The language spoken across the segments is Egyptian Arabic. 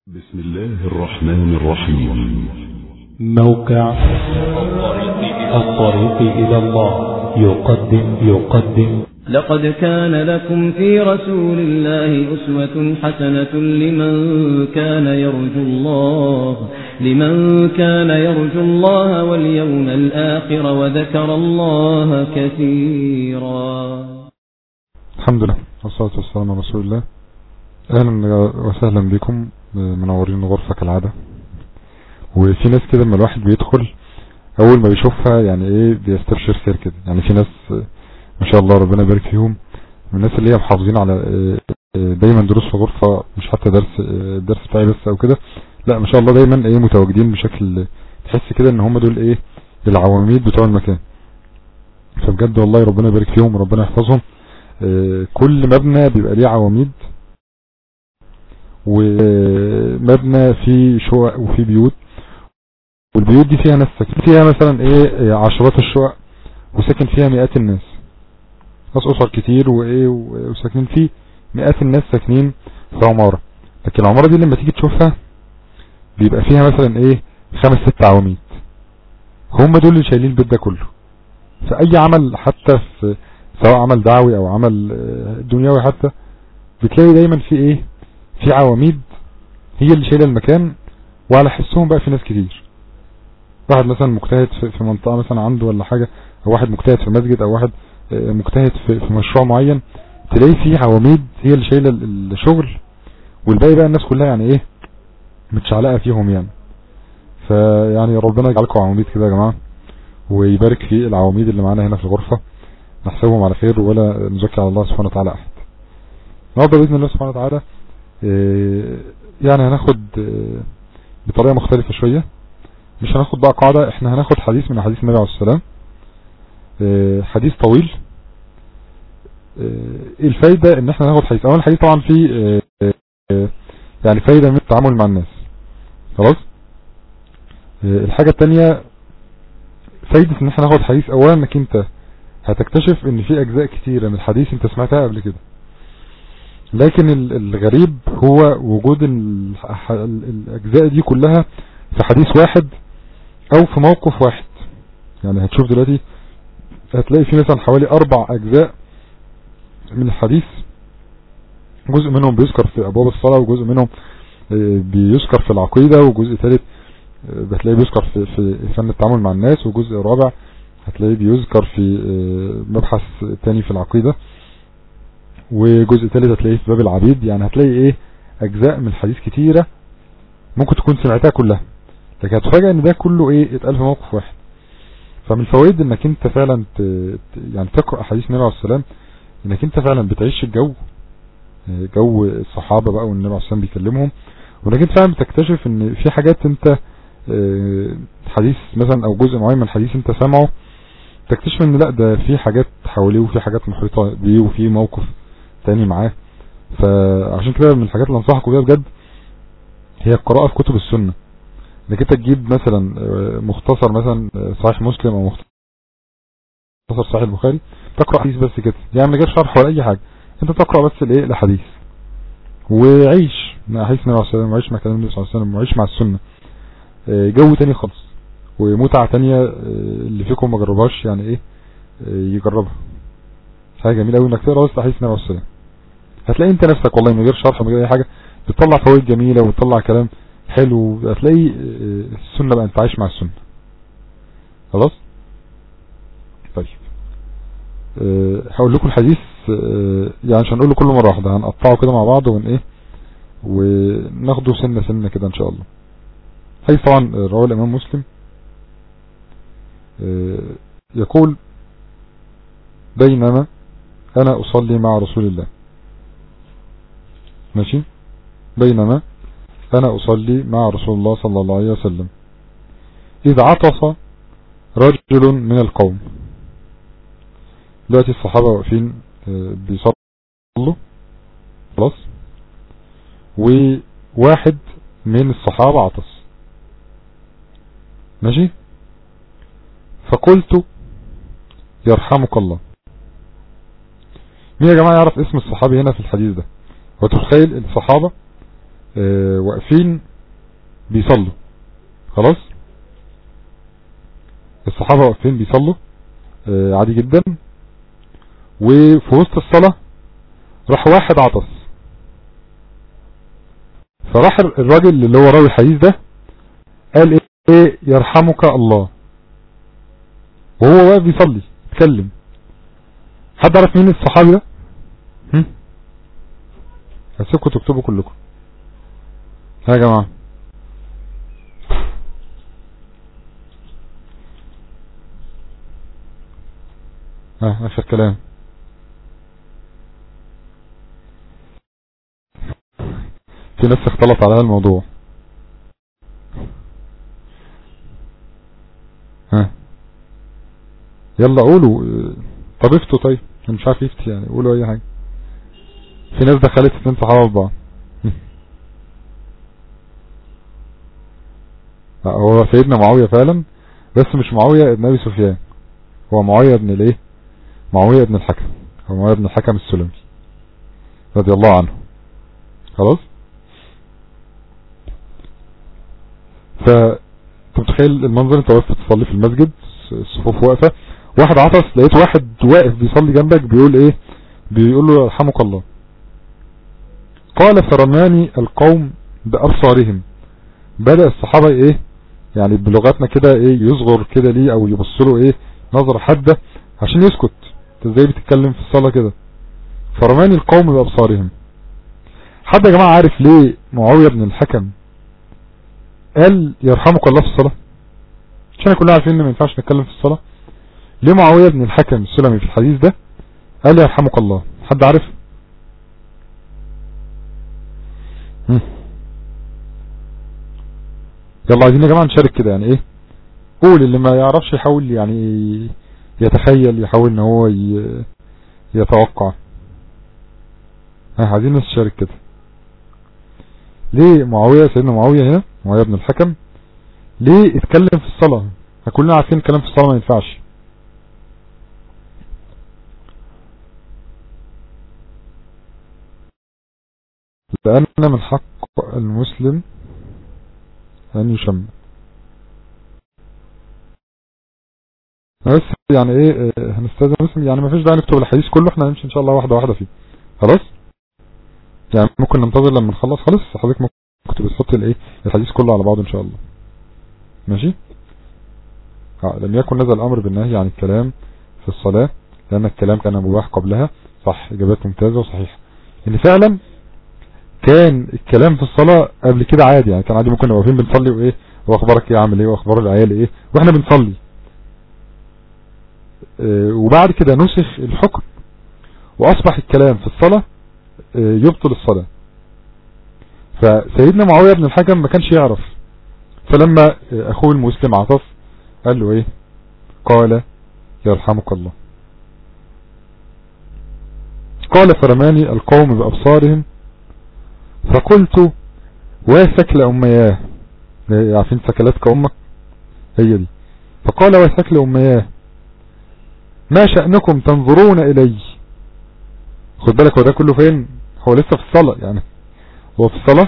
بسم الله الرحمن الرحيم موقع الطريق إلى الله يقدم يقدم لقد كان لكم في رسول الله أسوة حسنة لمن كان يرجو الله لمن كان يرجو الله واليوم الآخر وذكر الله كثيرا الحمد لله والصلاة والسلام على رسول الله أهلا وسهلا بكم منورين غرفة كالعادة وفي ناس كده لما الواحد بيدخل أول ما بيشوفها يعني إيه بيستبشر خير كده يعني في ناس ما شاء الله ربنا يبارك فيهم من الناس اللي هي محافظين على دايما دروس في غرفة مش حتى درس الدرس بتاعي بس أو كده لا ما شاء الله دايما إيه متواجدين بشكل تحس كده إن هم دول إيه العواميد بتوع المكان فبجد والله ربنا يبارك فيهم وربنا يحفظهم كل مبنى بيبقى ليه عواميد ومبنى فيه شقق وفيه بيوت والبيوت دي فيها ناس ساكن فيها مثلا ايه عشرات الشقق وساكن فيها مئات الناس ناس اسر كتير وايه وساكنين فيه مئات الناس ساكنين في عمارة لكن العمارة دي لما تيجي تشوفها بيبقى فيها مثلا ايه خمس ست عواميد هم دول اللي شايلين البيت ده كله فاي عمل حتى في سواء عمل دعوي او عمل دنيوي حتى بتلاقي دايما في ايه في عواميد هي اللي شايله المكان وعلى حسهم بقى في ناس كتير واحد مثلا مجتهد في منطقة مثلا عنده ولا حاجة او واحد مجتهد في مسجد او واحد مجتهد في مشروع معين تلاقي فيه عواميد هي اللي شايله الشغل والباقي بقى الناس كلها يعني ايه متشعلقة فيهم يعني فيعني ربنا يجعلكم عواميد كده يا جماعة ويبارك في العواميد اللي معانا هنا في الغرفة نحسبهم على خير ولا نزكي على الله سبحانه وتعالى احد النهارده باذن الله سبحانه وتعالى يعني هناخد بطريقة مختلفة شوية مش هناخد بقى قاعدة احنا هناخد حديث من حديث النبي عليه السلام حديث طويل الفايدة ان احنا ناخد حديث اول حديث طبعا في يعني فايدة من التعامل مع الناس خلاص الحاجة التانية فايدة ان احنا ناخد حديث اولا انك انت هتكتشف ان في اجزاء كتيرة من الحديث انت سمعتها قبل كده لكن الغريب هو وجود الاجزاء دي كلها في حديث واحد او في موقف واحد يعني هتشوف دلوقتي هتلاقي في مثلا حوالي اربع اجزاء من الحديث جزء منهم بيذكر في ابواب الصلاة وجزء منهم بيذكر في العقيدة وجزء ثالث بتلاقيه بيذكر في, في فن التعامل مع الناس وجزء رابع هتلاقيه بيذكر في مبحث تاني في العقيدة وجزء ثالث هتلاقيه في باب العبيد يعني هتلاقي ايه اجزاء من الحديث كتيرة ممكن تكون سمعتها كلها لكن هتفاجئ ان ده كله ايه اتقال في موقف واحد فمن الفوائد انك انت فعلا ت... يعني تقرأ حديث النبي عليه السلام انك انت فعلا بتعيش الجو جو الصحابة بقى والنبي عليه السلام بيكلمهم وانك انت فعلا بتكتشف ان في حاجات انت حديث مثلا او جزء معين من الحديث انت سامعه تكتشف ان لا ده في حاجات حواليه وفي حاجات محيطة بيه وفي موقف تاني معاه فعشان كده من الحاجات اللي انصحكم بيها بجد هي القراءة في كتب السنة انك انت تجيب مثلا مختصر مثلا صحيح مسلم او مختصر صحيح البخاري تقرأ حديث بس كده يعني من غير شرح ولا اي حاجة انت تقرأ بس الايه الاحاديث وعيش مع حديث النبي عليه الصلاه والسلام وعيش مع كلام النبي صلى الله عليه وسلم وعيش مع السنة جو تاني خالص ومتعة تانية اللي فيكم ما جربهاش يعني ايه يجربها حاجة جميلة قوي انك تقرا بس حديث النبي عليه الصلاه هتلاقي انت نفسك والله من غير شرح من غير اي حاجة بتطلع فوائد جميلة وتطلع كلام حلو هتلاقي السنة بقى انت عايش مع السنة خلاص طيب أه هقول لكم الحديث أه يعني عشان نقوله كل مرة واحدة هنقطعه كده مع بعض ون ايه وناخده سنة سنة كده ان شاء الله حديث طبعا رواه الامام مسلم أه يقول بينما انا اصلي مع رسول الله ماشي بينما أنا أصلي مع رسول الله صلى الله عليه وسلم إذ عطس رجل من القوم دلوقتي الصحابة واقفين بيصلوا خلاص وواحد من الصحابة عطس ماشي فقلت يرحمك الله مين يا جماعة يعرف اسم الصحابي هنا في الحديث ده وتخيل الصحابة اه واقفين بيصلوا خلاص الصحابة واقفين بيصلوا اه عادي جدا وفي وسط الصلاة راح واحد عطس فراح الراجل اللي هو راوي الحديث ده قال ايه يرحمك الله وهو واقف بيصلي اتكلم حد عارف مين الصحابي ده هم هسيبكم تكتبوا كلكم ها يا جماعة ها اخر كلام في ناس اختلط على هذا الموضوع ها يلا قولوا طب افتوا طيب انا مش عارف يفتي يعني قولوا اي حاجة في ناس دخلت اتنين صحابة في بعض هو سيدنا معاوية فعلا بس مش معاوية ابن ابي سفيان هو معاوية ابن الايه معاوية ابن الحكم هو معاوية ابن الحكم السلمي رضي الله عنه خلاص ف انت متخيل المنظر انت واقف تصلي في المسجد الصفوف واقفة واحد عطس لقيت واحد واقف بيصلي جنبك بيقول ايه بيقول له يرحمك الله قال فرماني القوم بأبصارهم بدأ الصحابة ايه يعني بلغتنا كده ايه يصغر كده ليه او يبص له ايه نظر حادة عشان يسكت انت ازاي بتتكلم في الصلاة كده فرماني القوم بأبصارهم حد يا جماعة عارف ليه معاوية بن الحكم قال يرحمك الله في الصلاة عشان كلنا عارفين ان ما ينفعش نتكلم في الصلاة ليه معاوية بن الحكم السلمي في الحديث ده قال يرحمك الله حد عارف يلا عايزين يا جماعة نشارك كده يعني ايه قول اللي ما يعرفش يحاول يعني يتخيل يحاول ان هو يتوقع ها عايزين ناس تشارك كده ليه معاوية سيدنا معاوية هنا معاوية بن الحكم ليه اتكلم في الصلاة كلنا عارفين الكلام في الصلاة ما ينفعش لأن من حق المسلم أن يشم بس يعني ايه هنستاذن مسلم يعني ما فيش داعي نكتب الحديث كله احنا هنمشي ان شاء الله واحدة واحدة فيه خلاص يعني ممكن ننتظر لما نخلص خالص حضرتك ممكن تحط الايه الحديث كله على بعضه ان شاء الله ماشي اه لم يكن نزل الامر بالنهي عن الكلام في الصلاة لان الكلام كان مباح قبلها صح اجابات ممتازة وصحيحة ان فعلا كان الكلام في الصلاة قبل كده عادي يعني كان عادي ممكن نبقى واقفين بنصلي وايه واخبارك ايه عامل ايه واخبار العيال ايه واحنا بنصلي اه وبعد كده نسخ الحكم واصبح الكلام في الصلاة اه يبطل الصلاة فسيدنا معاوية بن الحكم ما كانش يعرف فلما اه اخوه المسلم عطف قال له ايه قال يرحمك الله قال فرماني القوم بأبصارهم فقلت واسكل أمياه عارفين سكلاتك أمك هي دي فقال واسكل أمياه ما شأنكم تنظرون إلي خد بالك هو ده كله فين هو لسه في الصلاة يعني هو في الصلاة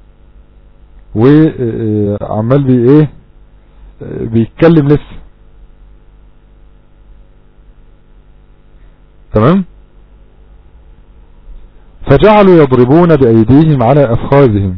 وعمال بي ايه بيتكلم لسه تمام فجعلوا يضربون بأيديهم على أفخاذهم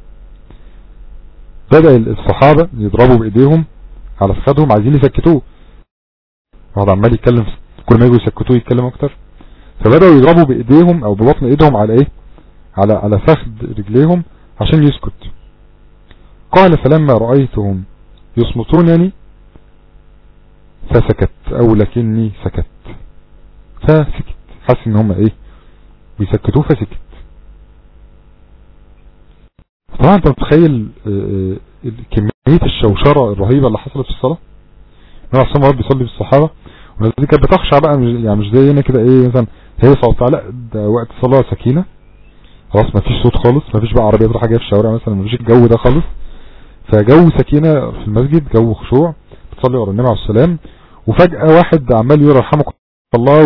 بدأ الصحابة يضربوا بأيديهم على أفخاذهم عايزين يسكتوه واحد عمال يتكلم كل ما يجوا يسكتوه يتكلم أكتر فبدأوا يضربوا بأيديهم أو ببطن إيدهم على إيه على على فخذ رجليهم عشان يسكت قال فلما رأيتهم يصمتونني فسكت أو لكني سكت فسكت حس ان هم ايه بيسكتوه فسكت طبعا انت متخيل كمية الشوشرة الرهيبة اللي حصلت في الصلاة نوع عصام مرات بيصلي بالصحابة والناس دي كانت بتخشع بقى مش يعني مش زينا كده ايه مثلا هي صوت لا ده وقت صلاة سكينة خلاص ما فيش صوت خالص ما فيش بقى عربية بتروح جايه في الشوارع مثلا ما فيش الجو ده خالص فجو سكينة في المسجد جو خشوع بتصلي ورا النبي عليه السلام وفجأة واحد عمال يقول يرحمك الله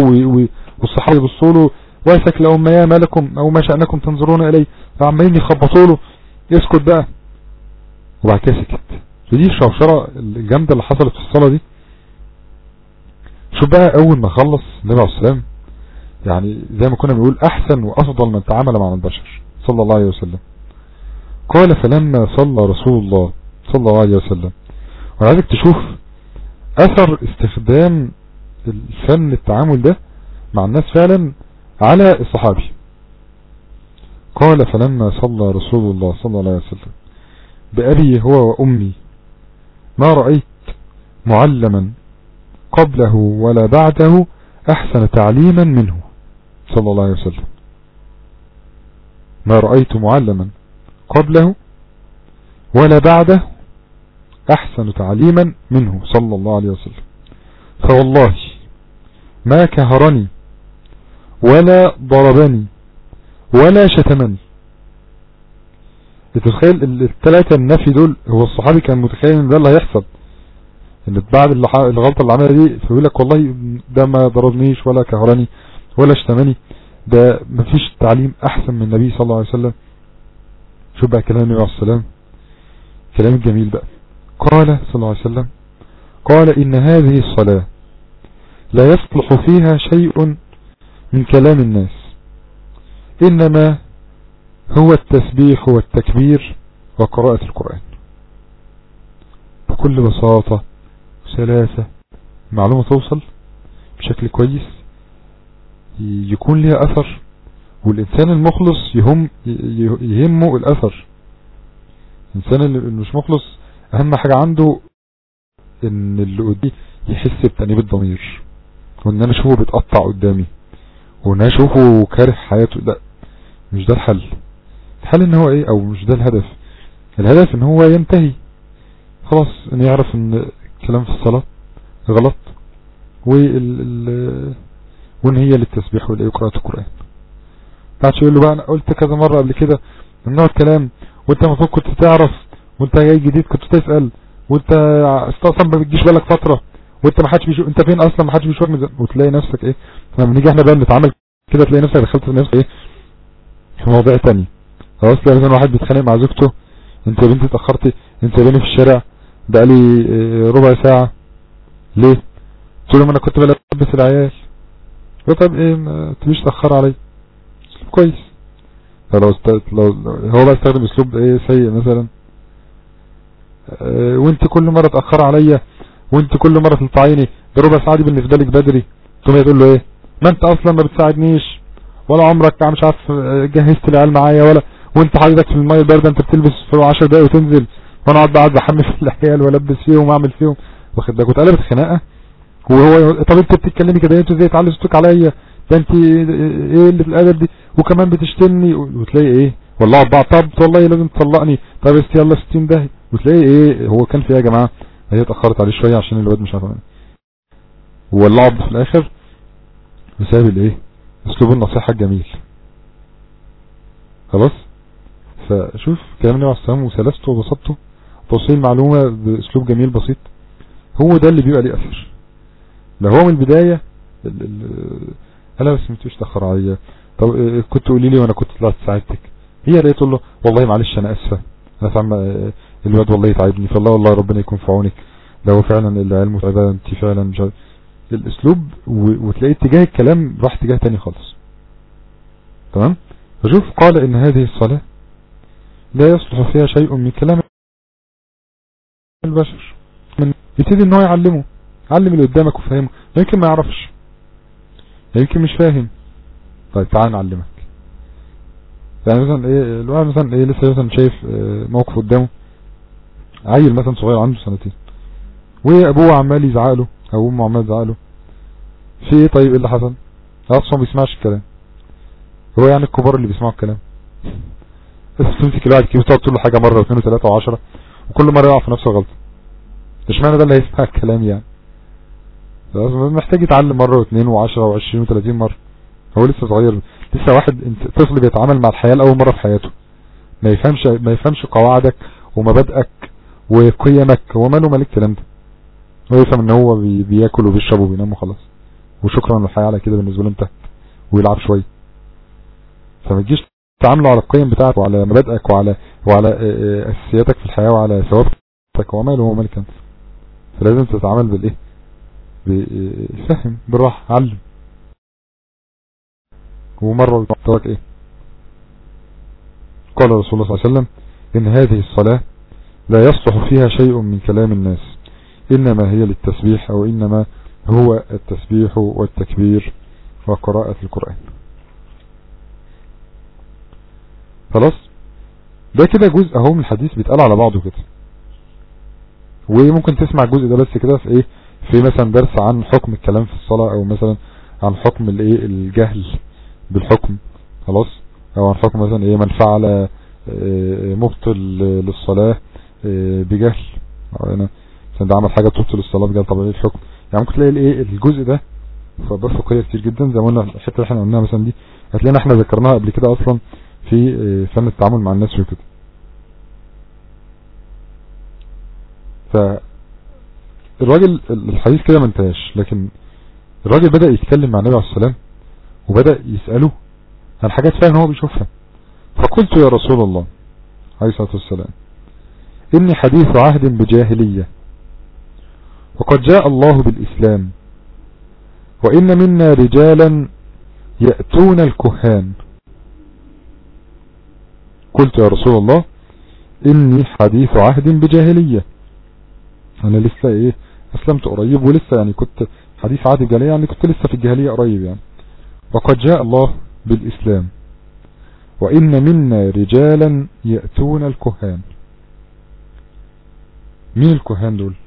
والصحابة يبصوا له ويسك لهم ما ما لكم او ما شأنكم تنظرون اليه فعمالين يخبطوا له اسكت بقى وبعد كده سكت فدي الشوشرة الجامدة اللي حصلت في الصلاة دي شوف بقى اول ما خلص النبي عليه السلام يعني زي ما كنا بنقول احسن وافضل من تعامل مع البشر صلى الله عليه وسلم قال فلما صلى رسول الله صلى الله عليه وسلم وعايزك تشوف اثر استخدام الفن التعامل ده مع الناس فعلا على الصحابي قال فلما صلى رسول الله صلى الله عليه وسلم بأبي هو وأمي ما رأيت معلما قبله ولا بعده أحسن تعليما منه صلى الله عليه وسلم ما رأيت معلما قبله ولا بعده أحسن تعليما منه صلى الله عليه وسلم فوالله ما كهرني ولا ضربني ولا شتمني تتخيل الثلاثة النفي دول هو الصحابي كان متخيل ان ده اللي هيحصل ان بعد الغلطة اللي عملها دي فيقول لك والله ده ما ضربنيش ولا كهرني ولا شتمني ده مفيش تعليم احسن من النبي صلى الله عليه وسلم شوف بقى كلام النبي عليه السلام كلام الجميل بقى قال صلى الله عليه وسلم قال ان هذه الصلاة لا يصلح فيها شيء من كلام الناس انما هو التسبيح والتكبير وقراءة القرآن بكل بساطة وسلاسة معلومة توصل بشكل كويس يكون لها أثر والإنسان المخلص يهم يهمه الأثر الإنسان اللي مش مخلص أهم حاجة عنده إن اللي قدامي يحس بتأنيب الضمير وإن أنا أشوفه بيتقطع قدامي وإن أنا أشوفه كاره حياته لا مش ده الحل الحل ان هو ايه او مش ده الهدف الهدف ان هو ينتهي خلاص ان يعرف ان الكلام في الصلاة غلط وال وان هي للتسبيح والايه قراءة القرآن بعدش يقول له بقى انا قلت كذا مرة قبل كده ممنوع الكلام وانت المفروض كنت تعرف وانت جاي جديد كنت تسأل وانت اصلا ما بتجيش بالك فترة وانت ما حدش بيشوف انت فين اصلا ما حدش بيشوفك وتلاقي نفسك ايه لما نيجي احنا بقى نتعامل كده تلاقي نفسك دخلت في نفسك ايه في مواضيع تانية خلاص لو مثلا واحد بيتخانق مع زوجته انت يا بنتي اتاخرتي انت يا بني في الشارع بقالي ربع ساعة ليه تقول لهم انا كنت بلبس العيال طب ايه ما تبيش تأخر علي اسلوب كويس فلو است... لو هو بقى استخدم اسلوب ايه سيء مثلا اه وانت كل مرة تأخر عليا وانت كل مرة تنطعيني ده ربع ساعة دي بالنسبة لك بدري تقوم تقول له ايه ما انت اصلا ما بتساعدنيش ولا عمرك مش عارف جهزت العيال معايا ولا وانت حضرتك في المية الباردة انت بتلبس في 10 دقايق وتنزل وانا اقعد قاعد بحمل في العيال والبس فيهم واعمل فيهم واخد بالك واتقلبت خناقه وهو طب انت بتتكلمي كده انت ازاي تعلي صوتك عليا ده انت ايه اللي في الادب دي وكمان بتشتمني وتلاقي ايه والله بعض طب والله لازم تطلقني طب است يلا 60 ده وتلاقي ايه هو كان في ايه يا جماعه هي اتاخرت عليه شويه عشان الواد مش عارف والله في الاخر بسبب الايه اسلوب النصيحه الجميل خلاص فشوف كلام النبي عليه السلام وسلاسته وبساطته توصيل معلومة باسلوب جميل بسيط هو ده اللي بيبقى ليه اثر لو هو من البداية انا بس متوش تأخر عليا طب كنت قولي لي وانا كنت طلعت ساعدتك هي اللي تقول له والله معلش انا اسفة انا فاهم الواد والله يتعبني فالله والله ربنا يكون في عونك ده هو فعلا العلم متعبة انت فعلا مش عارف الاسلوب وتلاقي اتجاه الكلام راح اتجاه تاني خالص تمام فشوف قال ان هذه الصلاة لا يصلح فيها شيء من كلام البشر من يبتدي ان هو يعلمه علم اللي قدامك وفهمه يمكن ما يعرفش يمكن مش فاهم طيب تعال نعلمك يعني مثلا ايه الواحد مثلا ايه لسه مثلا شايف اه موقف قدامه عيل مثلا صغير عنده سنتين وابوه عمال يزعقله او امه عمال يزعقله في ايه طيب ايه اللي حصل اصلا ما بيسمعش الكلام هو يعني الكبار اللي بيسمعوا الكلام بس تمسك الواحد كيف تقعد تقول له حاجة مرة واثنين وثلاثة وعشرة وكل مرة يقع في نفس الغلطة مش معنى ده اللي هيسمع الكلام يعني محتاج يتعلم مرة واثنين وعشرة وعشرين وثلاثين مرة هو لسه صغير لسه واحد انت طفل بيتعامل مع الحياة لأول مرة في حياته ما يفهمش ما يفهمش قواعدك ومبادئك وقيمك هو ماله مالك الكلام ده هو يفهم ان هو بي بياكل وبيشرب وبينام وخلاص وشكرا للحياة على كده بالنسبة له انتهت ويلعب شوية فما تجيش تعامله على القيم بتاعته وعلى مبادئك وعلى وعلى اساسياتك في الحياة وعلى ثوابتك وماله هو ملك انت فلازم تتعامل بالايه فهم بالراحة علم ومرة قلت ايه قال رسول الله صلى الله عليه وسلم ان هذه الصلاة لا يصلح فيها شيء من كلام الناس انما هي للتسبيح او انما هو التسبيح والتكبير وقراءة القرآن خلاص ده كده جزء اهو من الحديث بيتقال على بعضه كده وممكن تسمع الجزء ده بس كده في ايه في مثلا درس عن حكم الكلام في الصلاة او مثلا عن حكم الايه الجهل بالحكم خلاص او عن حكم مثلا ايه من فعل مبطل للصلاة بجهل انا مثلا ده عمل حاجة تبطل الصلاة بجهل طب ايه الحكم يعني ممكن تلاقي الايه الجزء ده في ابواب فقهيه كتير جدا زي ما قلنا الحته اللي احنا قلناها مثلا دي هتلاقينا احنا ذكرناها قبل كده اصلا في فن التعامل مع الناس وكده فالراجل الحديث كده ما انتهاش لكن الراجل بدأ يتكلم مع النبي عليه السلام وبدأ يسأله عن حاجات فعلا هو بيشوفها فقلت يا رسول الله عليه الصلاة والسلام إني حديث عهد بجاهلية وقد جاء الله بالإسلام وإن منا رجالا يأتون الكهان قلت يا رسول الله إني حديث عهد بجاهلية أنا لسه إيه أسلمت قريب ولسه يعني كنت حديث عهد بجاهلية يعني كنت لسه في الجاهلية قريب يعني وقد جاء الله بالإسلام وإن منا رجالا يأتون الكهان مين الكهان دول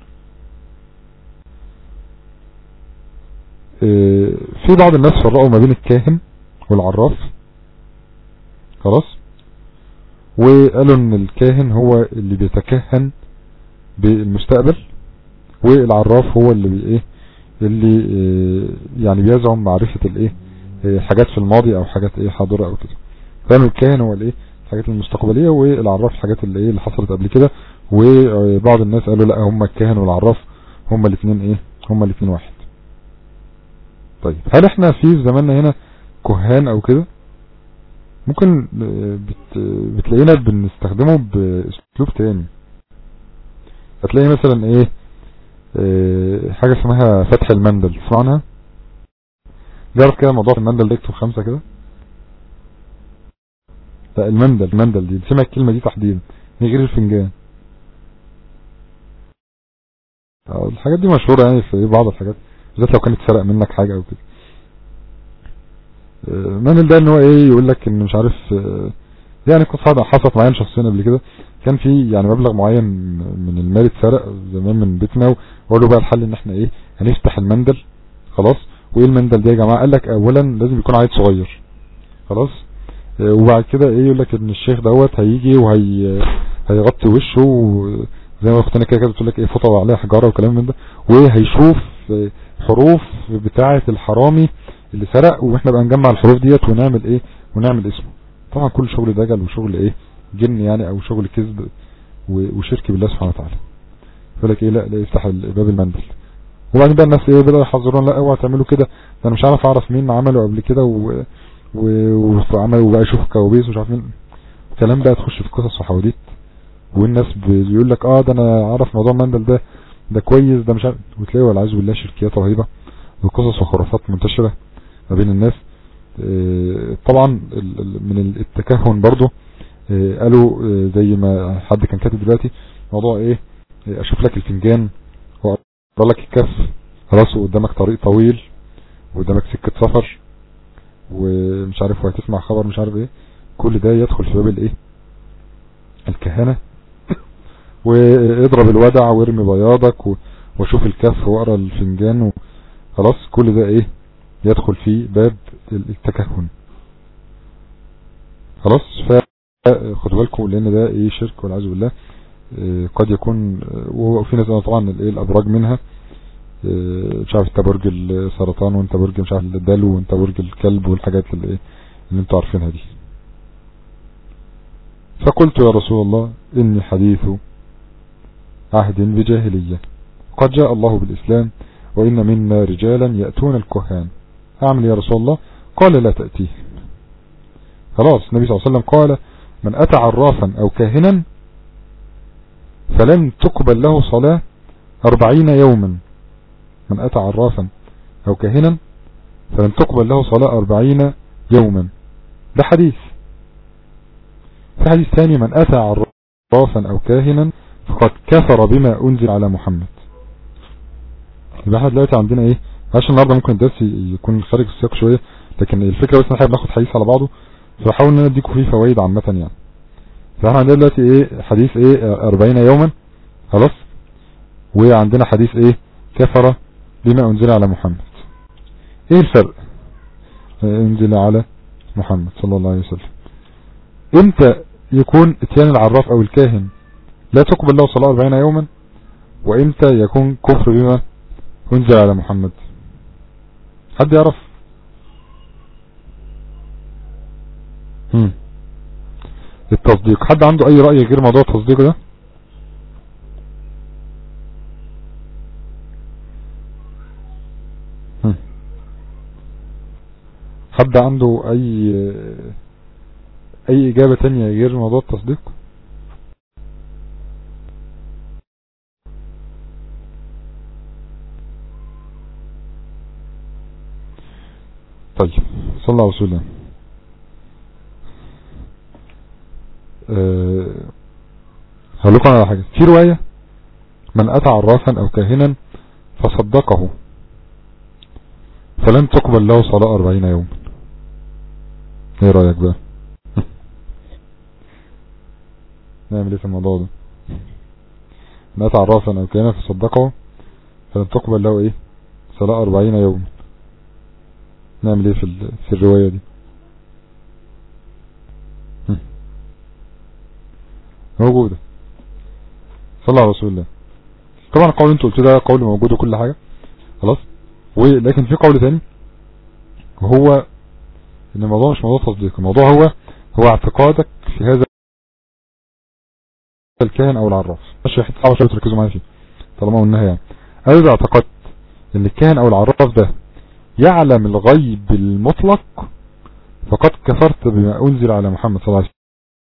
في بعض الناس فرقوا ما بين الكاهن والعراف خلاص وقالوا ان الكاهن هو اللي بيتكهن بالمستقبل والعراف هو اللي بي ايه اللي يعني بيزعم معرفة الايه حاجات في الماضي او حاجات ايه حاضرة او كده فاهم الكاهن هو الايه الحاجات المستقبلية والعراف الحاجات اللي ايه اللي حصلت قبل كده وبعض الناس قالوا لا هم الكاهن والعراف هم الاثنين ايه هم الاثنين واحد طيب هل احنا في زماننا هنا كهان او كده ممكن بت... بتلاقينا بنستخدمه باسلوب تاني هتلاقي مثلا ايه اه حاجة اسمها فتح المندل تسمع عنها جرب كده موضوع المندل ده اكتب خمسة كده لا المندل المندل دي سمع الكلمة دي تحديدا هي غير الفنجان الحاجات دي مشهورة يعني في بعض الحاجات بالذات لو كانت سرق منك حاجة او كده مانل ده ان هو ايه يقول لك ان مش عارف يعني قصة حصلت معايا شخصيا قبل كده كان في يعني مبلغ معين من المال اتسرق زمان من بيتنا وقالوا بقى الحل ان احنا ايه هنفتح المندل خلاص وايه المندل ده يا جماعة قال لك اولا لازم يكون عيل صغير خلاص وبعد كده ايه يقول لك ان الشيخ دوت هيجي وهي هيغطي وشه زي ما اختنا كده كده بتقول لك ايه فوطه عليها حجاره وكلام من ده وهيشوف حروف بتاعه الحرامي اللي سرق واحنا بقى نجمع الحروف ديت ونعمل ايه ونعمل اسمه طبعا كل شغل دجل وشغل ايه جن يعني او شغل كذب وشرك بالله سبحانه وتعالى يقول لك ايه لا لا يفتح باب المندل وبعدين بقى الناس ايه بدأوا يحذرون لا اوعى تعملوا كده ده انا مش عارف اعرف مين عمله قبل كده و... وعمل وبقى يشوف كوابيس ومش عارف مين الكلام بقى تخش في قصص وحواديت والناس بيقول لك اه ده انا اعرف موضوع المندل ده ده كويس ده مش عارف وتلاقي والعياذ بالله شركيات رهيبه وقصص وخرافات منتشره ما بين الناس طبعا من التكهن برضو قالوا زي ما حد كان كاتب دلوقتي موضوع ايه اشوف لك الفنجان واقرا لك الكف خلاص وقدامك طريق طويل وقدامك سكة سفر ومش عارف وهتسمع خبر مش عارف ايه كل ده يدخل في باب الايه الكهنة واضرب الودع وارمي بياضك واشوف الكف واقرا الفنجان خلاص كل ده ايه يدخل في باب التكهن خلاص فخدوا بالكم لان ده ايه شرك والعياذ بالله قد يكون وفي ناس طبعا الايه الابراج منها مش عارف انت برج السرطان وانت برج مش عارف الدلو وانت برج الكلب والحاجات اللي ايه اللي انتوا عارفينها دي فقلت يا رسول الله اني حديث عهد بجاهلية قد جاء الله بالاسلام وان منا رجالا يأتون الكهان اعمل يا رسول الله قال لا تأتيه خلاص النبي صلى الله عليه وسلم قال من أتى عرافا أو كاهنا فلن تقبل له صلاة أربعين يوما من أتى عرافا أو كاهنا فلن تقبل له صلاة أربعين يوما ده حديث في حديث ثاني من أتى عرافا أو كاهنا فقد كفر بما أنزل على محمد يبقى احنا دلوقتي عندنا ايه عشان النهارده ممكن الدرس يكون خارج السياق شوية لكن الفكرة بس ان احنا بناخد حديث على بعضه فحاول ان انا اديكم فيه فوائد عامة يعني فاحنا عندنا دلوقتي ايه حديث ايه 40 يوما خلاص وعندنا حديث ايه كفر بما انزل على محمد ايه الفرق انزل على محمد صلى الله عليه وسلم امتى يكون اتيان العراف او الكاهن لا تقبل له صلاة 40 يوما وامتى يكون كفر بما انزل على محمد حد يعرف هم. التصديق حد عنده اي رأي غير موضوع التصديق ده هم. حد عنده اي اي اجابة تانية غير موضوع التصديق طيب صلى الله عليه وسلم أه هقول لكم على حاجة في رواية من أتى عرافا أو كاهنا فصدقه فلن تقبل له صلاة أربعين يوما ايه رأيك بقى نعمل ايه في الموضوع ده من أتى عرافا أو كاهنا فصدقه فلن تقبل له ايه صلاة أربعين يوما نعمل ايه في, في الرواية دي موجودة صلى على رسول الله طبعا القول انتوا قلت ده قول موجود وكل حاجة خلاص ولكن في قول ثاني وهو ان الموضوع مش موضوع تصديق الموضوع هو هو اعتقادك في هذا الكاهن او العراف ماشي حته صعبه شويه تركزوا معايا فيه طالما قلناها يعني انا اذا اعتقدت ان الكاهن او العراف ده يعلم الغيب المطلق فقد كفرت بما انزل على محمد صلى الله عليه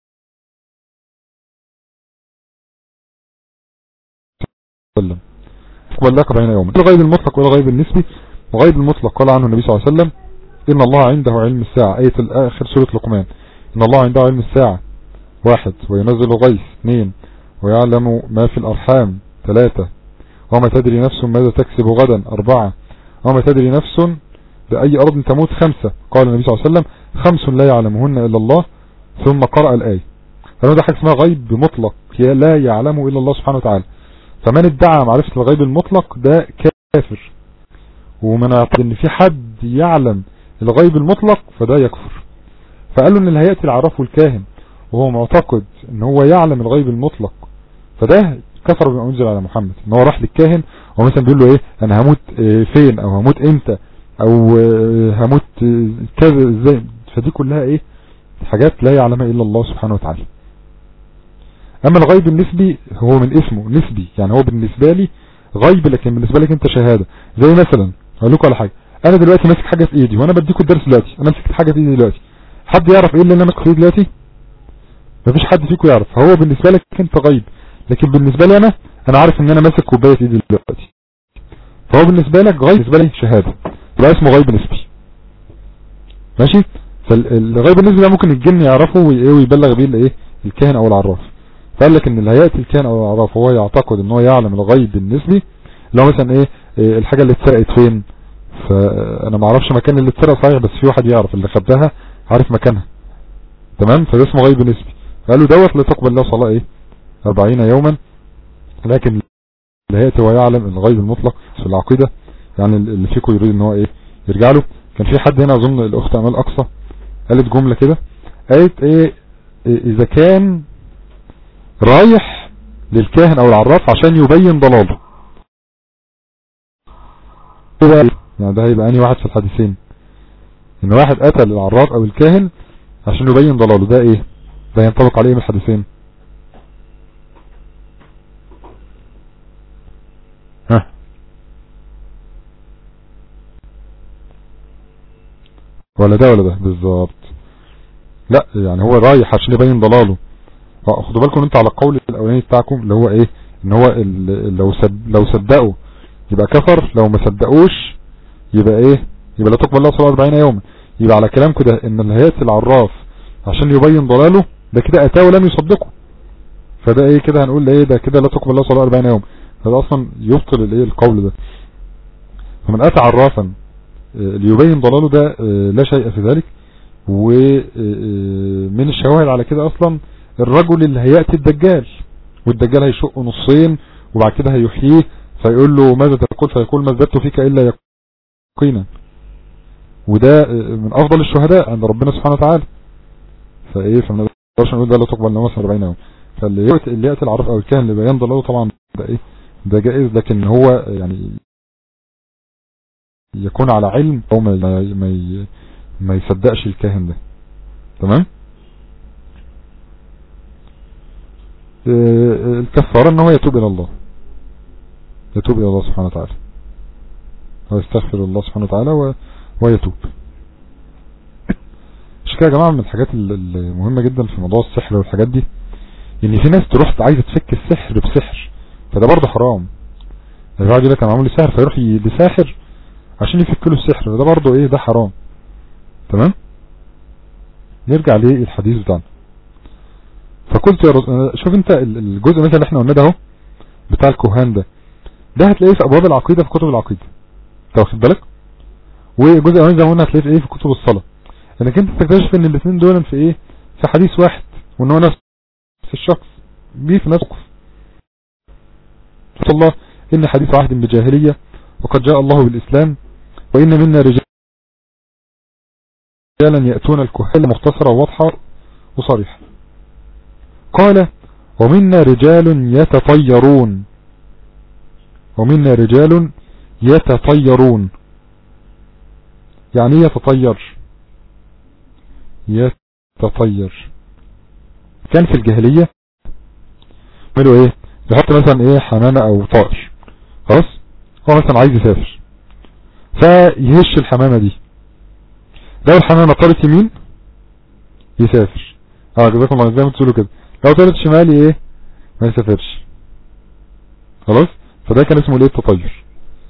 وسلم ولك بين يوم الغيب المطلق والغيب النسبي وغيب المطلق قال عنه النبي صلى الله عليه وسلم إن الله عنده علم الساعة آية الآخر سورة لقمان إن الله عنده علم الساعة واحد وينزل غيث اثنين ويعلم ما في الأرحام ثلاثة وما تدري نفس ماذا تكسب غدا أربعة وما تدري نفس بأي أرض تموت خمسة قال النبي صلى الله عليه وسلم خمس لا يعلمهن إلا الله ثم قرأ الآية فما ده حاجة اسمها غيب مطلق لا يعلمه إلا الله سبحانه وتعالى فمن ادعى معرفة الغيب المطلق ده كافر ومن اعتقد ان في حد يعلم الغيب المطلق فده يكفر فقالوا ان اللي هيأتي العراف والكاهن وهو معتقد ان هو يعلم الغيب المطلق فده كفر بما انزل على محمد ان هو راح للكاهن ومثلا بيقول له ايه انا هموت فين او هموت امتى او هموت كذا ازاي فدي كلها ايه حاجات لا يعلمها الا الله سبحانه وتعالى اما الغيب النسبي هو من اسمه نسبي يعني هو بالنسبة لي غيب لكن بالنسبة لك انت شهادة زي مثلا اقول لكم على حاجة انا دلوقتي ماسك حاجة في ايدي وانا بديكم الدرس دلوقتي انا مسكت حاجة في ايدي دلوقتي حد يعرف ايه اللي انا ماسكه في ايدي دلوقتي مفيش حد فيكم يعرف فهو بالنسبة لك انت غيب لكن بالنسبة لي انا انا عارف ان انا ماسك كوباية في ايدي دلوقتي فهو بالنسبة لك غيب بالنسبة لي شهادة يبقى اسمه غيب نسبي ماشي فالغيب النسبي ده ممكن الجن يعرفه ويبلغ بيه الايه الكاهن او العراف فقال لك ان اللي هيأتي الكاهن او العراف هو يعتقد ان هو يعلم الغيب النسبي لو مثلا ايه, إيه الحاجة اللي اتسرقت فين فانا ما اعرفش مكان اللي اتسرق صحيح بس في واحد يعرف اللي خباها عارف مكانها تمام فده اسمه غيب نسبي قالوا دوت لا تقبل له صلاة ايه 40 يوما لكن اللي هيأتي هو يعلم الغيب المطلق في العقيدة يعني اللي فيكم يريد ان هو ايه يرجع له كان في حد هنا اظن الاخت امال اقصى قالت جملة كده قالت ايه, إيه اذا كان رايح للكاهن او العراف عشان يبين ضلاله يعني ده هيبقى اني واحد في الحديثين ان واحد قتل العراف او الكاهن عشان يبين ضلاله ده ايه ده ينطبق عليه من الحديثين ها ولا ده ولا ده بالظبط لا يعني هو رايح عشان يبين ضلاله خدوا بالكم انت على القول الاولاني بتاعكم اللي هو ايه ان هو ال- لو صد لو صدقوا يبقى كفر لو ما صدقوش يبقى ايه يبقى لا تقبل له صلاة 40 يوما يبقى على كلامكم ده ان اللي هيأتي العراف عشان يبين ضلاله ده كده اتاه ولم يصدقه فده ايه كده هنقول ايه ده كده لا تقبل له صلاة 40 يوم هذا اصلا يبطل الايه القول ده فمن اتى عرافا آه، ليبين ضلاله ده آه، لا شيء في ذلك ومن الشواهد على كده اصلا الرجل اللي هيأتي الدجال والدجال هيشق نصين وبعد كده هيحييه فيقول له ماذا تقول فيقول ما ازددت فيك الا يقينا وده آه، من افضل الشهداء عند ربنا سبحانه وتعالى فايه فما نقدرش نقول ده لا تقبل له مثلا 40 يوم فاللي يأتي اللي يأتي العرف او الكاهن لبيان ضلاله طبعا ده ايه ده جائز لكن هو يعني يكون على علم او ما ما ما, ما يصدقش الكاهن ده تمام آه، الكفارة ان هو يتوب الى الله يتوب الى الله سبحانه وتعالى ويستغفر الله سبحانه وتعالى و... ويتوب مش كده يا جماعة من الحاجات ال- المهمة جدا في موضوع السحر والحاجات دي ان في ناس تروح عايزة تفك السحر بسحر فده برضه حرام الواحد يقول لك انا معمول لي سحر فيروح ي- لساحر عشان يفك له السحر وده برضه ايه ده حرام تمام نرجع للحديث بتاعنا فقلت يا رسول شوف انت ال- الجزء مثلا اللي احنا قلنا ده اهو بتاع الكهان ده ده هتلاقيه في ابواب العقيدة في كتب العقيدة انت واخد بالك والجزء الاولاني زي ما قلنا هتلاقيه في ايه في كتب الصلاة انك انت تكتشف ان الاثنين دول في ايه في حديث واحد وان هو نفس الشخص بيه في نفس الموقف قلت الله ان حديث عهد بجاهلية وقد جاء الله بالاسلام وان منا رجالا يأتون الكهان مختصرة وواضحة وصريحة قال ومنا رجال يتطيرون ومنا رجال يتطيرون يعني ايه يتطير يتطير كان في الجاهلية يعملوا ايه يحط مثلا ايه حمامة او طائر خلاص هو مثلا عايز يسافر فيهش الحمامة دي لو الحمامة طارت يمين يسافر اه جزاكم الله زي ما تقولوا كده لو طارت شمال ايه ما يسافرش خلاص فده كان اسمه الايه التطير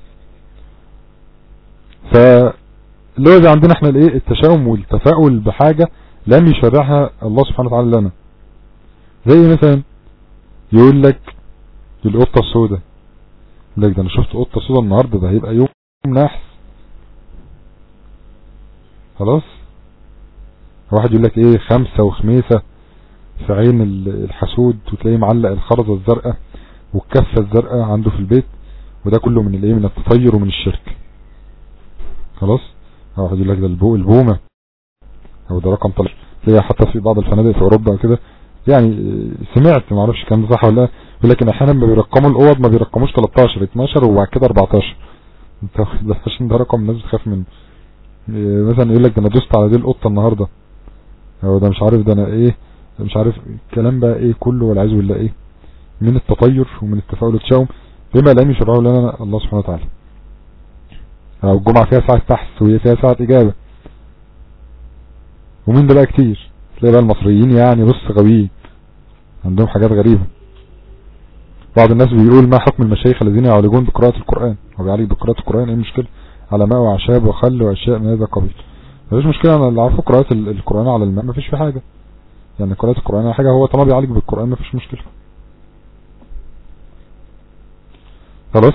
ف اللي هو زي عندنا احنا الايه التشاؤم والتفاؤل بحاجة لم يشرعها الله سبحانه وتعالى لنا زي مثلا يقول لك القطة السوداء يقول لك ده انا شفت قطة سوداء النهاردة ده هيبقى يوم نحس خلاص واحد يقول لك ايه خمسة وخميسة في عين ال- الحسود وتلاقيه معلق الخرزة الزرقاء والكفة الزرقاء عنده في البيت وده كله من الايه من التطير ومن الشرك خلاص واحد يقول لك ده البو البومة او ده رقم طلع تلاقيه حتى في بعض الفنادق في اوروبا وكده يعني آه، سمعت ما اعرفش كان ده صح ولا لا يقول لك ان احيانا ما بيرقموا الاوض ما بيرقموش 13 12 وبعد كده 14 انت واخد بالك عشان ده رقم الناس بتخاف منه آه، مثلا يقول لك ده انا دوست على دي القطه النهارده او ده مش عارف ده انا ايه مش عارف الكلام بقى ايه كله والعياذ بالله ايه من التطير ومن التفاؤل والتشاؤم بما لم يشرعه لنا الله سبحانه وتعالى او الجمعة فيها ساعة بحث وهي فيها ساعة اجابة ومين ده بقى كتير تلاقي بقى المصريين يعني بص غاويين عندهم حاجات غريبة بعض الناس بيقول ما حكم المشايخ الذين يعالجون بقراءة القرآن هو بيعالج بقراءة القرآن ايه المشكلة على ماء وعشاب وخل واشياء من هذا القبيل مفيش مشكلة انا اللي عارفه قراءة ال- القرآن على الماء مفيش في حاجة يعني قراءة القرآن على حاجة هو طالما بيعالج بالقرآن مفيش مشكلة خلاص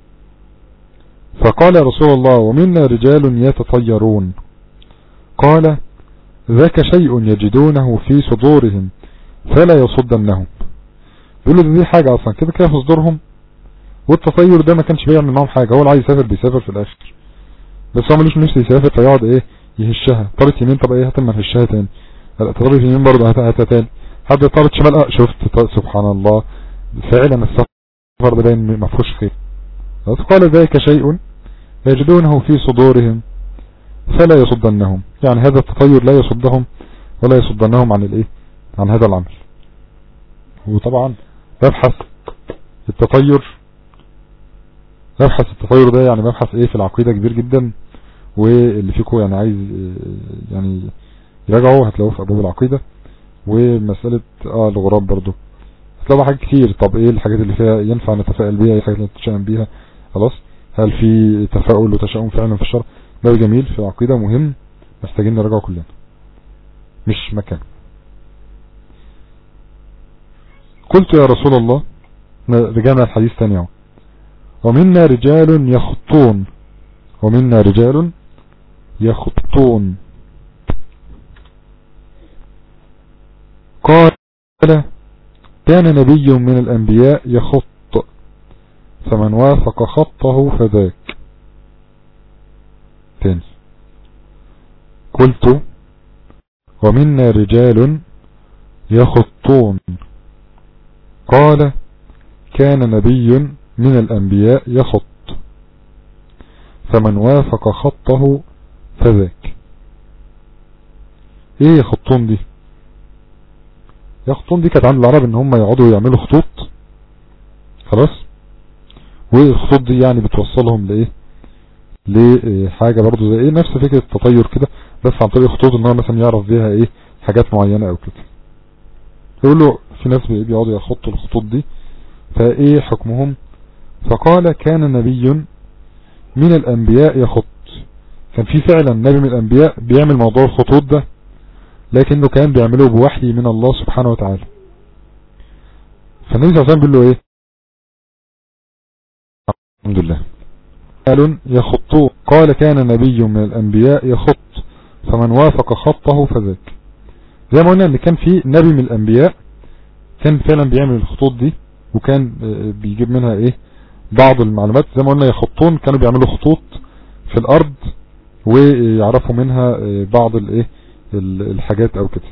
فقال يا رسول الله ومنا رجال يتطيرون قال ذاك شيء يجدونه في صدورهم فلا يصدنهم يقولوا دي حاجة اصلا كده كده في صدورهم والتطير ده ما كانش بيعمل معاهم حاجة هو اللي عايز يسافر بيسافر في الاخر بس هو ملوش نفسه يسافر فيقعد ايه يهشها طارت يمين طب ايه هات ما نهشها تاني لا طارت يمين برضه هاتها هاتها تاني حد طارت شمال اه شفت طارت سبحان الله فعلا السفر ده باين ما فيهوش خير بس قال ذلك شيء يجدونه في صدورهم فلا يصدنهم يعني هذا التطير لا يصدهم ولا يصدنهم عن الايه عن هذا العمل وطبعا مبحث التطير مبحث التطير ده يعني مبحث ايه في العقيدة كبير جدا واللي فيكم يعني عايز آه، يعني يراجعوا هتلاقوه في ابواب العقيدة ومسألة اه الغراب برضو هتلاقوا حاجات كتير طب ايه الحاجات اللي فيها ينفع نتفائل بيها ايه الحاجات اللي نتشائم بيها خلاص هل في تفاؤل وتشاؤم فعلا في الشرع ده جميل في العقيدة مهم محتاجين نراجعه كلنا مش مكان قلت يا رسول الله رجعنا الحديث تاني اهو ومنا رجال يخطون ومنا رجال يخطون قال كان نبي من الأنبياء يخط فمن وافق خطه فذاك تاني قلت ومنا رجال يخطون قال كان نبي من الأنبياء يخط فمن وافق خطه فذاك ايه يخطون دي يخطون دي كانت عند العرب ان هم يقعدوا يعملوا خطوط خلاص والخطوط دي يعني بتوصلهم لايه لحاجة برضو زي ايه نفس فكرة التطير كده بس عن طريق خطوط ان هو مثلا يعرف بيها ايه حاجات معينة او كده يقول له في ناس بيقعدوا يخطوا الخطوط دي فايه حكمهم فقال كان نبي من الانبياء يخط كان في فعلا نبي من الانبياء بيعمل موضوع الخطوط ده لكنه كان بيعمله بوحي من الله سبحانه وتعالى فالنبي صلى الله عليه وسلم بيقول له ايه الحمد لله قال يخطوه قال كان نبي من الانبياء يخط فمن وافق خطه فذاك زي ما قلنا ان كان في نبي من الانبياء كان فعلا بيعمل الخطوط دي وكان بيجيب منها ايه بعض المعلومات زي ما قلنا يخطون كانوا بيعملوا خطوط في الارض ويعرفوا منها بعض الايه الحاجات او كده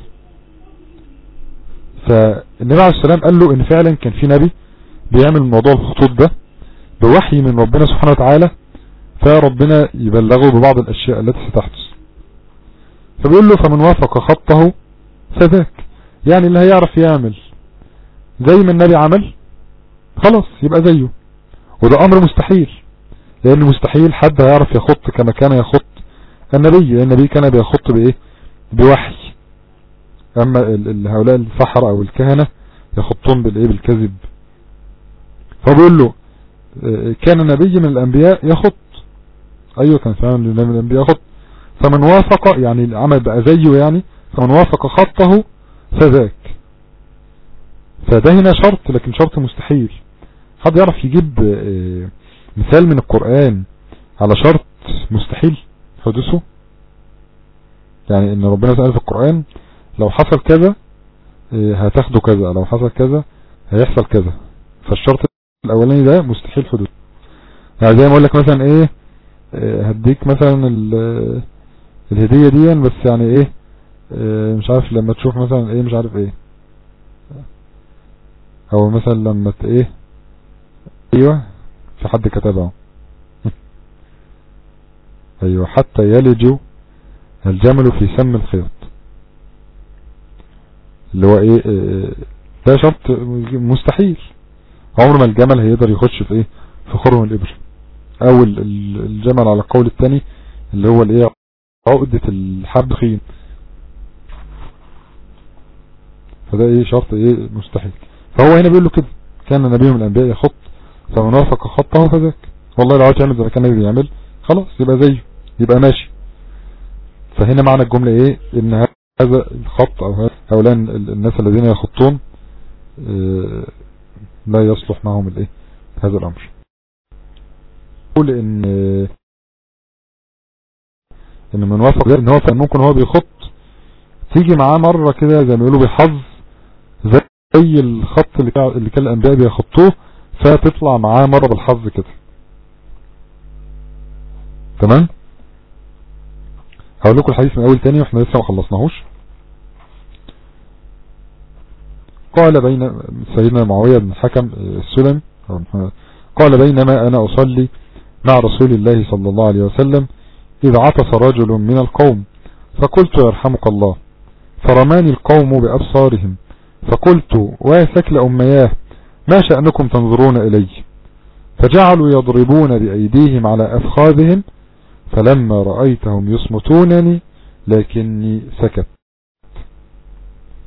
فالنبي عليه السلام قال له ان فعلا كان في نبي بيعمل موضوع الخطوط ده بوحي من ربنا سبحانه وتعالى فربنا يبلغه ببعض الاشياء التي ستحدث فبيقول له فمن وافق خطه فذاك يعني اللي هيعرف يعمل زي ما النبي عمل خلاص يبقى زيه وده امر مستحيل لان مستحيل حد هيعرف يخط كما كان يخط النبي لان النبي كان بيخط بايه بوحي اما هؤلاء السحرة او الكهنة يخطون بالايه بالكذب فبيقول له كان نبي من الانبياء يخط ايوه كان فعلا نبي من الانبياء يخط فمن وافق يعني العمل بقى زيه يعني فمن وافق خطه فذاك فده هنا شرط لكن شرط مستحيل حد يعرف يجيب مثال من القرآن على شرط مستحيل حدوثه يعني ان ربنا سأل في القرآن لو حصل كذا هتاخده كذا لو حصل كذا هيحصل كذا فالشرط الاولاني ده مستحيل حدوث يعني زي ما اقول لك مثلا ايه هديك مثلا الهدية دي بس يعني ايه مش عارف لما تشوف مثلا ايه مش عارف ايه او مثلا لما ت ايه ايوه في حد كتبها ايوه حتى يلج الجمل في سم الخيط اللي هو ايه ده شرط مستحيل عمر ما الجمل هيقدر يخش في ايه في خرم الابر او الجمل على القول الثاني اللي هو الايه عقدة الحب خين فده ايه شرط ايه مستحيل فهو هنا بيقول له كده كان نبي من الانبياء يخط فمن وافق خطه فذاك والله لو عايز يعمل زي ما كان النبي بيعمل خلاص يبقى زيه يبقى ماشي فهنا معنى الجملة ايه ان هذا الخط او هؤلاء الناس الذين يخطون اه لا يصلح معهم الايه هذا الامر يقول ان ان من وافق ان هو ممكن هو بيخط تيجي معاه مرة كده زي ما يقولوا بحظ زي الخط اللي كان اللي كان الانبياء بيخطوه فتطلع معاه مرة بالحظ كده تمام هقول لكم الحديث من اول تاني واحنا لسه ما خلصناهوش قال بين سيدنا معاوية بن حكم السلم قال بينما انا اصلي مع رسول الله صلى الله عليه وسلم اذ عطس رجل من القوم فقلت يرحمك الله فرماني القوم بأبصارهم فقلت واسكل أمياه ما شأنكم تنظرون إلي فجعلوا يضربون بأيديهم على أفخاذهم فلما رأيتهم يصمتونني لكني سكت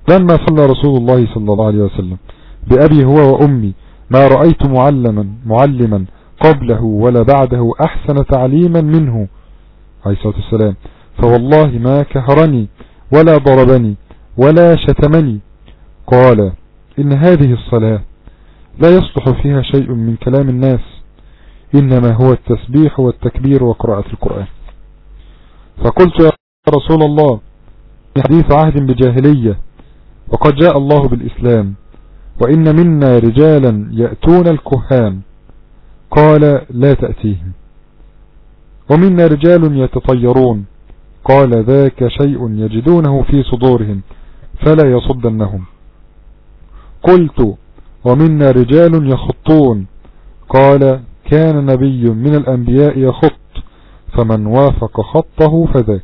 لما صلى رسول الله صلى الله عليه وسلم بأبي هو وأمي ما رأيت معلما معلما قبله ولا بعده أحسن تعليما منه عليه الصلاة والسلام فوالله ما كهرني ولا ضربني ولا شتمني قال إن هذه الصلاة لا يصلح فيها شيء من كلام الناس إنما هو التسبيح والتكبير وقراءة القرآن فقلت يا رسول الله حديث عهد بجاهلية وقد جاء الله بالإسلام وإن منا رجالا يأتون الكهان قال لا تأتيهم ومنا رجال يتطيرون قال ذاك شيء يجدونه في صدورهم فلا يصدنهم قلت ومنا رجال يخطون قال كان نبي من الأنبياء يخط فمن وافق خطه فذاك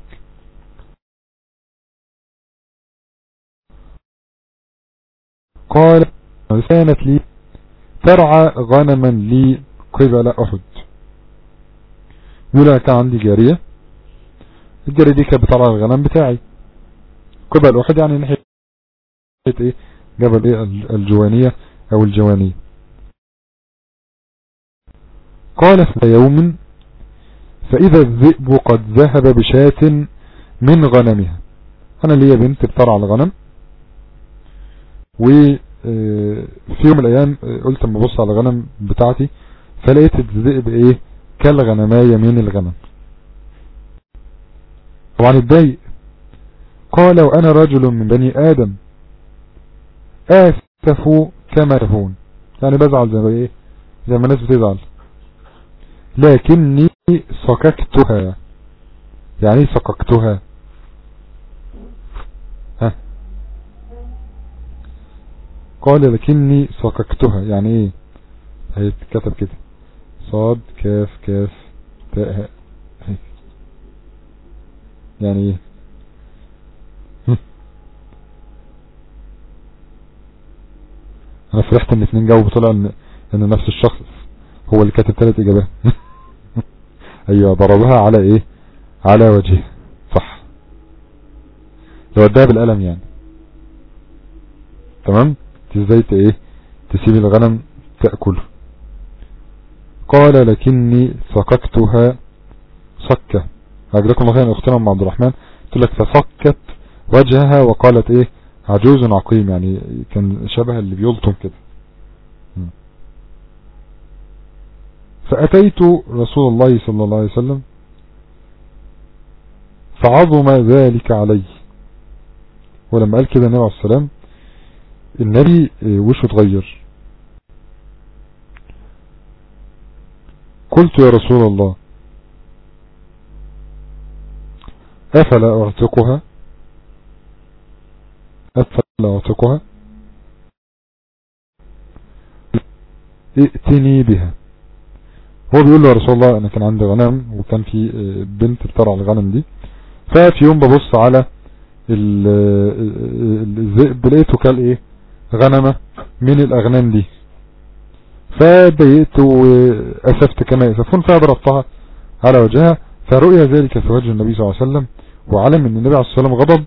قال كانت لي ترعى غنما لي قبل أحد يقول كان عندي جارية الجارية دي كانت بترعى الغنم بتاعي قبل أحد يعني ناحية ايه جبل ايه الجوانية او الجوانية قال في يوم فإذا الذئب قد ذهب بشاة من غنمها أنا ليا بنت بترعى الغنم وفي يوم من الأيام قلت اما ابص على الغنم بتاعتي فلقيت الذئب ايه كالغنماية من الغنم طبعا اتضايق قال وأنا رجل من بني آدم آسفوا كما يفون يعني بزعل زي ما ايه زي ما الناس بتزعل لكني صككتها يعني ايه صككتها ها قال لكني صككتها يعني ايه هي كتب كده صاد كاف كاف تاء هيك يعني ايه انا فرحت ان اتنين جاوبوا طلع ان ان نفس الشخص هو اللي كاتب ثلاث اجابات ايوه ضربها على ايه على وجهه صح لو اداها بالقلم يعني تمام ازاي ايه تسيب الغنم تأكله قال لكني سقكتها سكة أجلكم الله خير أختنا أم عبد الرحمن قلت لك فسكت وجهها وقالت إيه عجوز عقيم يعني كان شبه اللي بيلطم كده فأتيت رسول الله صلى الله عليه وسلم فعظم ذلك علي ولما قال كده النبي عليه السلام النبي وشه اتغير قلت يا رسول الله أفلا أعتقها أفلا أعتقها ائتني بها هو بيقول له يا رسول الله انا كان عندي غنم وكان في بنت بترعى الغنم دي ففي يوم ببص على الذئب لقيته كان ايه غنمة من الاغنام دي فضايقت واسفت كما يسفون فضربتها على وجهها فرؤيا ذلك في وجه النبي صلى الله عليه وسلم وعلم ان النبي عليه الصلاة والسلام غضب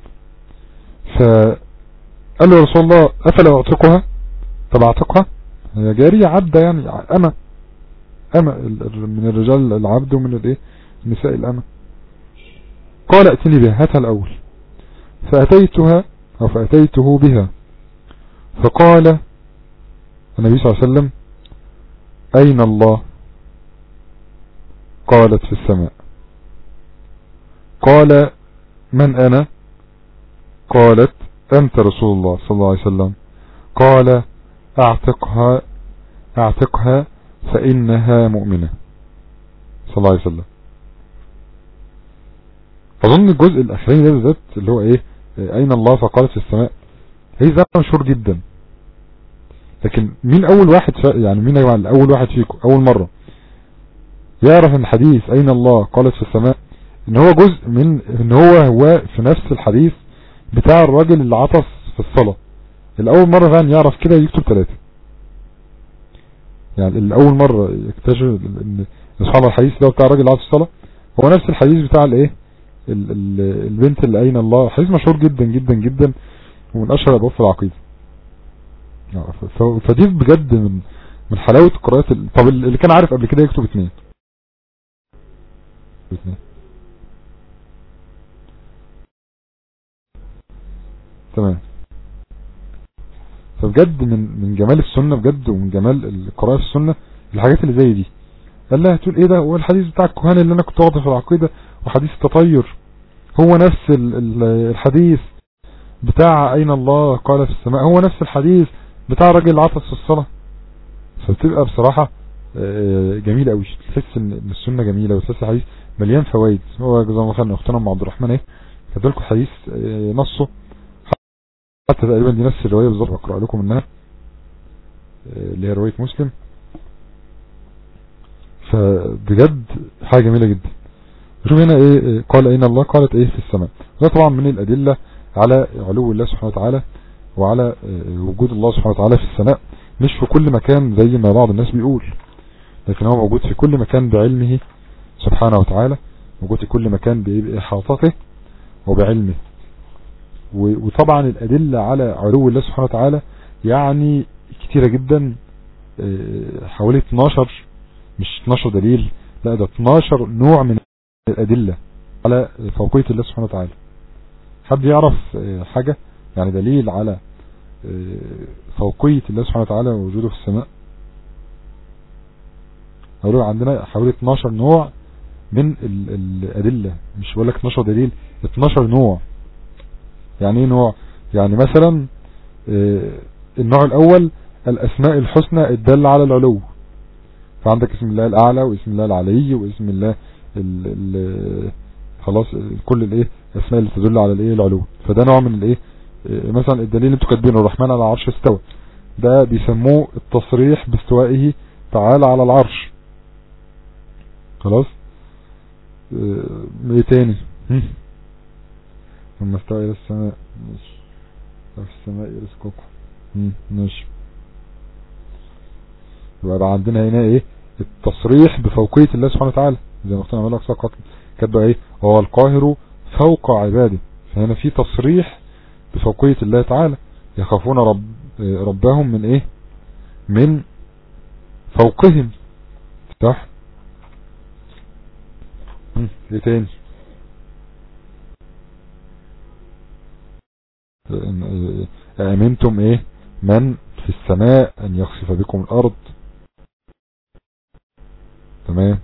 فقال له يا رسول الله افلا اعتقها طب اعتقها هي جارية عبدة يعني اما أما من الرجال العبد ومن الايه النساء الأمة قال ائتني بها هاتها الأول فأتيتها أو فأتيته بها فقال النبي صلى الله عليه وسلم أين الله قالت في السماء قال من أنا قالت أنت رسول الله صلى الله عليه وسلم قال اعتقها اعتقها فإنها مؤمنة صلى الله عليه وسلم أظن الجزء الأخرين ده بالذات اللي هو إيه أين الله فقالت في السماء هي ده مشهور جدا لكن مين أول واحد يعني مين يا جماعة أول واحد فيكم أول مرة يعرف ان حديث أين الله قالت في السماء ان هو جزء من ان هو هو في نفس الحديث بتاع الراجل اللي عطس في الصلاة الأول مرة فعلا يعرف كده يكتب ثلاثة يعني اللي اول مرة يكتشف ان سبحان الحديث ده بتاع الراجل اللي عطس في الصلاة هو نفس الحديث بتاع الايه البنت اللي اين الله حديث مشهور جدا جدا جدا ومن اشهر الابواب في العقيدة آه، ف- ف- فدي بجد من من حلاوة قراءة ال- طب اللي كان عارف قبل كده يكتب اتنين اتنين تمام فبجد من من جمال السنة بجد ومن جمال القراءة في السنة الحاجات اللي زي دي قال لها هتقول ايه ده هو الحديث بتاع الكهان اللي انا كنت واخده في العقيدة وحديث التطير هو نفس ال- ال- الحديث بتاع اين الله قال في السماء هو نفس الحديث بتاع راجل العطس في الصلاة فبتبقى بصراحة آه، جميلة قوي تحس ان إن السنة جميلة وتحس الحديث مليان فوائد هو جزاه الله خير اختنا ام عبد الرحمن ايه كتب لكم حديث آه، نصه حتى تقريبا دي نفس الرواية بالظبط بقرأ لكم منها آه، اللي هي رواية مسلم فبجد حاجة جميلة جدا شوف هنا ايه إيه، قال اين الله قالت ايه في السماء ده طبعا من الادلة على علو الله سبحانه وتعالى وعلى آه، وجود الله سبحانه وتعالى في السماء مش في كل مكان زي ما بعض الناس بيقول لكن هو موجود في كل مكان بعلمه سبحانه وتعالى موجود في كل مكان بإيه؟ بإحاطته وبعلمه و- وطبعا الأدلة على علو الله سبحانه وتعالى يعني كتيرة جدا آه، حوالي 12 مش 12 دليل لا ده 12 نوع من الأدلة على فوقية الله سبحانه وتعالى حد يعرف آه، حاجة يعني دليل على آه، فوقية الله سبحانه وتعالى ووجوده في السماء هقول عندنا حوالي 12 نوع من ال- الأدلة مش بقول لك 12 دليل 12 نوع يعني ايه نوع يعني مثلا آه، النوع الأول الأسماء الحسنى الدالة على العلو فعندك اسم الله الأعلى واسم الله العلي واسم الله ال ال خلاص كل الايه الاسماء اللي تدل على الايه العلو فده نوع من الايه آه، مثلا الدليل اللي انتوا كاتبينه الرحمن على العرش استوى ده بيسموه التصريح باستوائه تعالى على العرش خلاص آه، ايه تاني هم. ثم استوى الى السماء ماشي وفي السماء يرزقكم هم، ماشي يبقى بقى عندنا هنا ايه التصريح بفوقية الله سبحانه وتعالى زي ما اختنا ملك سقط كاتبه ايه هو القاهر فوق عباده فهنا في تصريح بفوقية الله تعالى يخافون رب آه، ربهم من ايه من فوقهم صح مم، ايه تاني آه، آه، امنتم ايه من في السماء ان يخسف بكم الارض تمام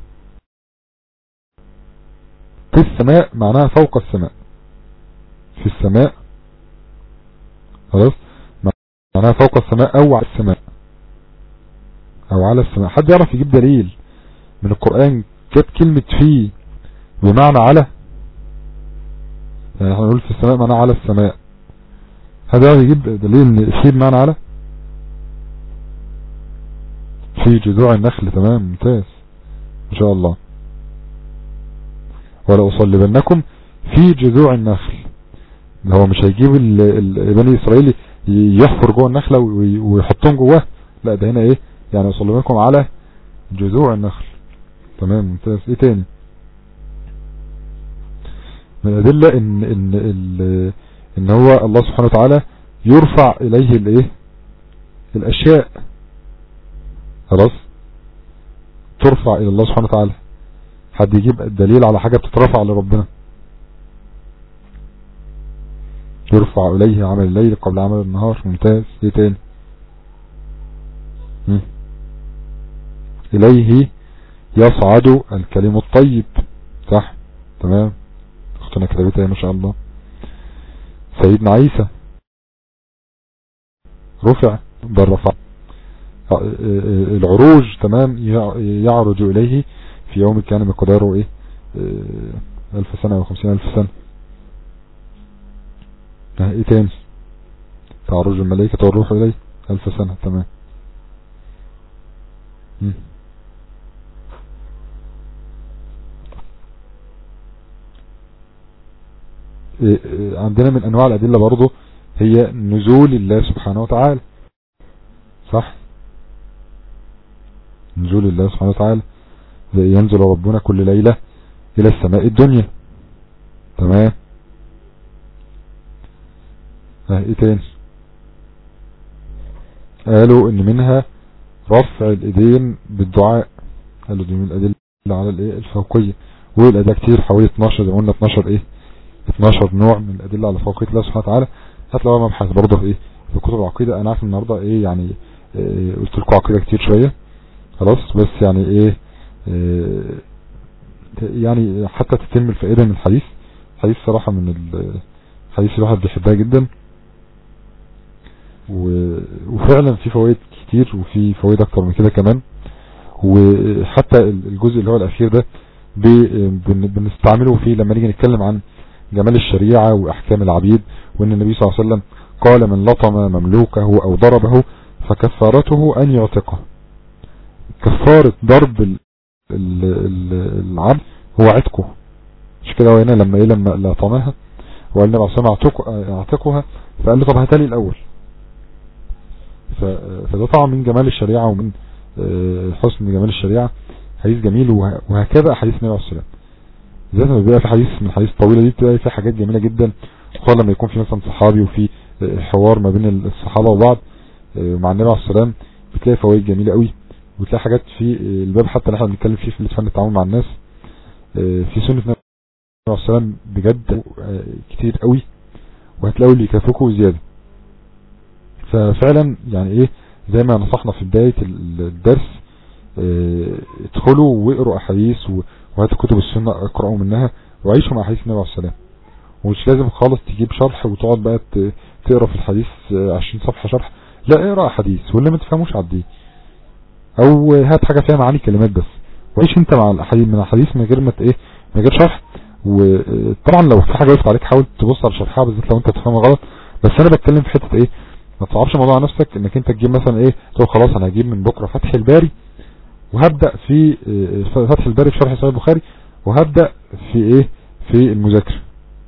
في السماء معناها فوق السماء في السماء خلاص معناها فوق السماء او على السماء او على السماء حد يعرف يجيب دليل من القرآن جاب كلمة في بمعنى على يعني احنا نقول في السماء معناها على السماء حد يعرف يجيب دليل ان في بمعنى على في جذوع النخل تمام ممتاز ان شاء الله ولا أصلبنكم في جذوع النخل هو مش هيجيب ال- ال- بني إسرائيل يحفر جوه النخلة وي- ويحطهم جواه لا ده هنا ايه يعني أصلبنكم على جذوع النخل تمام ممتاز ايه تاني من الأدلة ان ان ال- ان هو الله سبحانه وتعالى يرفع اليه الايه الاشياء خلاص ترفع الى الله سبحانه وتعالى حد يجيب الدليل على حاجة بتترفع لربنا يرفع إليه عمل الليل قبل عمل النهار ممتاز ايه تاني مم. إليه يصعد الكلم الطيب صح تمام اختنا كتبتها ما شاء الله سيدنا عيسى رفع بل رفع العروج تمام يعرج إليه في يوم كان مقداره ايه اه الف سنة او خمسين الف سنة اه ايه تاني تعرج الملائكة والروح اليه الف سنة تمام مم. ايه ايه عندنا من انواع الادلة برضو هي نزول الله سبحانه وتعالى صح نزول الله سبحانه وتعالى ينزل ربنا كل ليلة الى السماء الدنيا تمام اه ايه تاني قالوا ان منها رفع الايدين بالدعاء قالوا دي من الادله على الايه الفوقيه والادله كتير حوالي 12 زي ما قلنا 12 ايه 12 نوع من الادله على فوقيه الله سبحانه وتعالى هتلاقوا مبحث برضه في ايه في كتب العقيده انا عارف النهارده ايه يعني إيه قلت لكم عقيده كتير شويه خلاص بس يعني ايه, إيه يعني حتى تتم الفائده من الحديث حديث صراحه من الحديث الواحد بيحبها جدا وفعلا في فوائد كتير وفي فوائد اكتر من كده كمان وحتى الجزء اللي هو الاخير ده بنستعمله فيه لما نيجي نتكلم عن جمال الشريعة واحكام العبيد وان النبي صلى الله عليه وسلم قال من لطم مملوكه او ضربه فكفارته ان يعتقه كفارة ضرب العبد هو عتقه مش كده هو هنا لما ايه لما لطمها وقال النبي عليه الصلاه اعتقها فقال له طب هاتلي الاول فده طبعا من جمال الشريعة ومن حسن جمال الشريعة حديث جميل وهكذا حديث النبي عليه الصلاه ذات ما بيبقى في حديث من الحديث الطويلة دي بتبقى في حاجات جميلة جدا خصوصا لما يكون في مثلا صحابي وفي حوار ما بين الصحابة وبعض مع النبي عليه السلام بتلاقي فوائد جميلة قوي وتلاقي حاجات في الباب حتى اللي احنا بنتكلم فيه في فن التعامل مع الناس في سنة النبي عليه السلام بجد كتير قوي وهتلاقوا اللي يكافئكم زيادة ففعلا يعني ايه زي ما نصحنا في بداية الدرس اه ادخلوا واقروا احاديث وهاتوا كتب السنة اقرأوا منها وعيشوا مع حديث النبي عليه السلام ومش لازم خالص تجيب شرح وتقعد بقى تقرا في الحديث 20 صفحة شرح لا اقرا احاديث واللي ما تفهموش عديه او هات حاجة فيها معاني كلمات بس وعيش انت مع الاحاديث من الحديث من غير ما ايه من غير شرح وطبعا لو في حاجة وقفت عليك حاول تبص على شرحها بالذات لو انت تفهمها غلط بس انا بتكلم في حتة ايه ما تصعبش الموضوع على نفسك انك انت تجيب مثلا ايه تقول خلاص انا هجيب من بكرة فتح الباري وهبدأ في فتح الباري في شرح صحيح البخاري وهبدأ في ايه في المذاكرة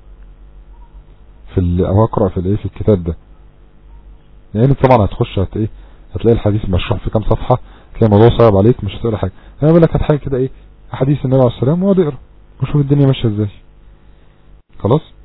في او هقرأ في الايه في الكتاب ده لان يعني طبعا هتخش هت ايه هتلاقي الحديث مشروح في كام صفحة تلاقي الموضوع صعب عليك مش هتقرا حاجة انا بقول لك هات حاجة كده ايه احاديث النبي عليه السلام واقعد اقرا وشوف الدنيا ماشية ازاي خلاص